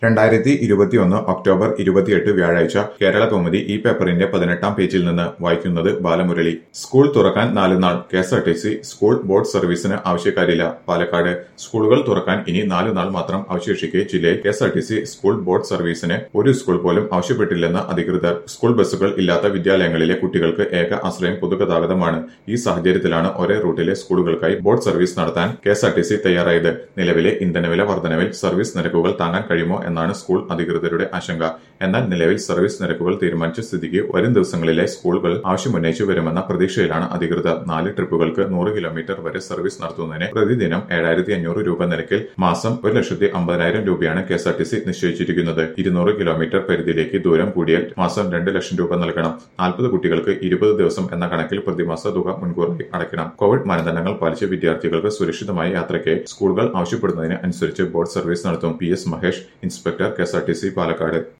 രണ്ടായിരത്തി ഇരുപത്തിയൊന്ന് ഒക്ടോബർ ഇരുപത്തിയെട്ട് വ്യാഴാഴ്ച കേരള കൗമുദി ഈ പേപ്പറിന്റെ പതിനെട്ടാം പേജിൽ നിന്ന് വായിക്കുന്നത് ബാലമുരളി സ്കൂൾ തുറക്കാൻ നാല് നാൾ കെഎസ്ആർടിസി സ്കൂൾ ബോർഡ് സർവീസിന് ആവശ്യക്കാരില്ല പാലക്കാട് സ്കൂളുകൾ തുറക്കാൻ ഇനി നാല് നാൾ മാത്രം അവശേഷിക്കെ ജില്ലയിൽ കെഎസ്ആർടിസി സ്കൂൾ ബോർഡ് സർവീസിന് ഒരു സ്കൂൾ പോലും ആവശ്യപ്പെട്ടില്ലെന്ന് അധികൃതർ സ്കൂൾ ബസ്സുകൾ ഇല്ലാത്ത വിദ്യാലയങ്ങളിലെ കുട്ടികൾക്ക് ഏക ആശ്രയം പൊതുഗതാഗതമാണ് ഈ സാഹചര്യത്തിലാണ് ഒരേ റൂട്ടിലെ സ്കൂളുകൾക്കായി ബോർഡ് സർവീസ് നടത്താൻ കെഎസ്ആർടിസി തയ്യാറായത് നിലവിലെ ഇന്ധനവില വർധനവിൽ സർവീസ് നിരക്കുകൾ താങ്ങാൻ കഴിയുമോ എന്നാണ് സ്കൂൾ അധികൃതരുടെ ആശങ്ക എന്നാൽ നിലവിൽ സർവീസ് നിരക്കുകൾ തീരുമാനിച്ച സ്ഥിതിക്ക് വരും ദിവസങ്ങളിലെ സ്കൂളുകൾ ആവശ്യമുന്നയിച്ചു വരുമെന്ന പ്രതീക്ഷയിലാണ് അധികൃതർ നാല് ട്രിപ്പുകൾക്ക് നൂറ് കിലോമീറ്റർ വരെ സർവീസ് നടത്തുന്നതിന് പ്രതിദിനം ഏഴായിരത്തി അഞ്ഞൂറ് രൂപ നിരക്കിൽ മാസം ഒരു ലക്ഷത്തി അമ്പതിനായിരം രൂപയാണ് K S R T C നിശ്ചയിച്ചിരിക്കുന്നത് ഇരുന്നൂറ് കിലോമീറ്റർ പരിധിയിലേക്ക് ദൂരം കൂടിയാൽ മാസം രണ്ട് ലക്ഷം രൂപ നൽകണം നാൽപ്പത് കുട്ടികൾക്ക് ഇരുപത് ദിവസം എന്ന കണക്കിൽ പ്രതിമാസ തുക മുൻകൂറായി അടയ്ക്കണം കോവിഡ് മാനദണ്ഡങ്ങൾ പാലിച്ച് വിദ്യാർത്ഥികൾക്ക് സുരക്ഷിതമായ യാത്രയ്ക്ക് സ്കൂളുകൾ ആവശ്യപ്പെടുന്നതിന് അനുസരിച്ച് ബോർഡ് സർവീസ് നടത്തും P S Mahesh inspector K S R T C Palakkad